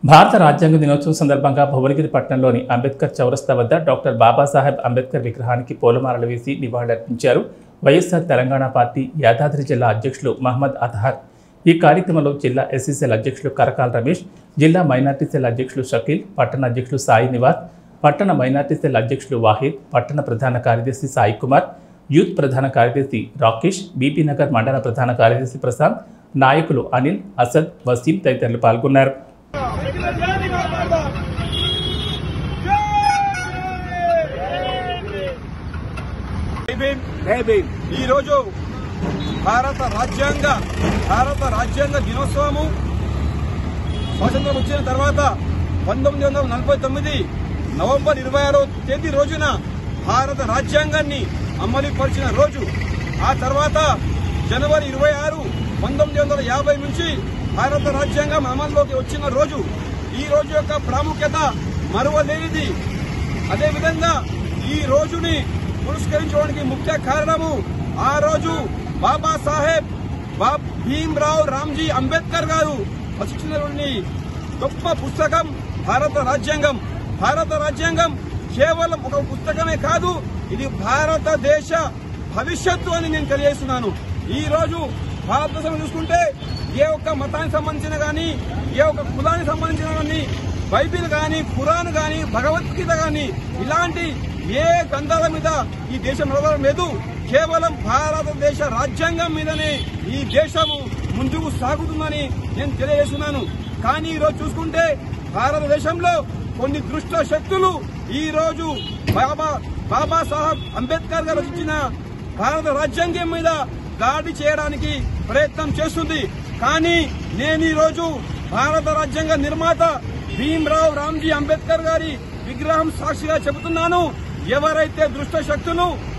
భారత రాజ్యాంగ దినోత్సవం సందర్భంగా భువనగిరి పట్టణంలోని అంబేద్కర్ చౌరస్తా వద్ద డాక్టర్ బాబాసాహెబ్ అంబేద్కర్ విగ్రహానికి పూలమాలలు వేసి నివాళులర్పించారు వైఎస్ఆర్ తెలంగాణ పార్టీ యాదాద్రి జిల్లా అధ్యక్షులు మహమ్మద్ అతహార్ ఈ కార్యక్రమంలో జిల్లా ఎస్సీసీఎల్ అధ్యక్షులు కరకాల రమేష్ జిల్లా మైనార్టీ సెల్ అధ్యక్షులు షకీల్ పట్టణ అధ్యక్షులు సాయి నివాస్ పట్టణ మైనార్టీ సెల్ అధ్యక్షులు వాహిద్ పట్టణ ప్రధాన కార్యదర్శి సాయి కుమార్ యూత్ ప్రధాన కార్యదర్శి రాకేష్ బీపీ నగర్ మండల ప్రధాన కార్యదర్శి ప్రశాంత్ నాయకులు అనిల్ అసద్ వసీం తదితరులు పాల్గొన్నారు ఈ రోజు భారత రాజ్యాంగ భారత రాజ్యాంగ దినోత్సవము స్వాతంత్రం వచ్చిన తర్వాత పంతొమ్మిది వందల నలభై తొమ్మిది నవంబర్ ఇరవై ఆరో తేదీ రోజున భారత రాజ్యాంగాన్ని అమలుపరిచిన రోజు ఆ తర్వాత జనవరి ఇరవై ఆరు పంతొమ్మిది వందల యాభై నుంచి భారత రాజ్యాంగం అమల్లోకి వచ్చిన రోజు ఈ రోజు యొక్క ప్రాముఖ్యత మరువలేనిది అదేవిధంగా ఈ రోజుని పురస్కరించడానికి ముఖ్య కారణము ఆ రోజు బాబాసాహెబ్ బాబ్ భీమ్రావ్ రామ్జీ అంబేద్కర్ గారు రచించినటువంటి గొప్ప పుస్తకం భారత రాజ్యాంగం భారత రాజ్యాంగం కేవలం ఒక పుస్తకమే కాదు ఇది భారతదేశ భవిష్యత్తు అని నేను తెలియజేస్తున్నాను ఈ రోజు భారతదేశం చూసుకుంటే ఏ ఒక్క మతానికి సంబంధించిన గాని ఏ ఒక్క కులానికి సంబంధించిన గాని బైబిల్ గాని ఖురాన్ గాని భగవద్గీత గాని ఇలాంటి ఏ గ్రంథాల మీద ఈ దేశం నడవడం లేదు కేవలం భారతదేశ రాజ్యాంగం మీదనే ఈ దేశము ముందుకు సాగుతుందని నేను తెలియజేస్తున్నాను కానీ ఈ రోజు చూసుకుంటే భారతదేశంలో కొన్ని దుష్ట శక్తులు ఈ రోజు బాబా బాబాసాహెబ్ అంబేద్కర్ గారు రచించిన భారత రాజ్యాంగం మీద దాడి చేయడానికి ప్రయత్నం చేస్తుంది కానీ నేను ఈ రోజు భారత రాజ్యాంగ నిర్మాత భీమ్రావ్ రామ్జీ అంబేద్కర్ గారి విగ్రహం సాక్షిగా చెబుతున్నాను ఎవరైతే దుష్ట శక్తులు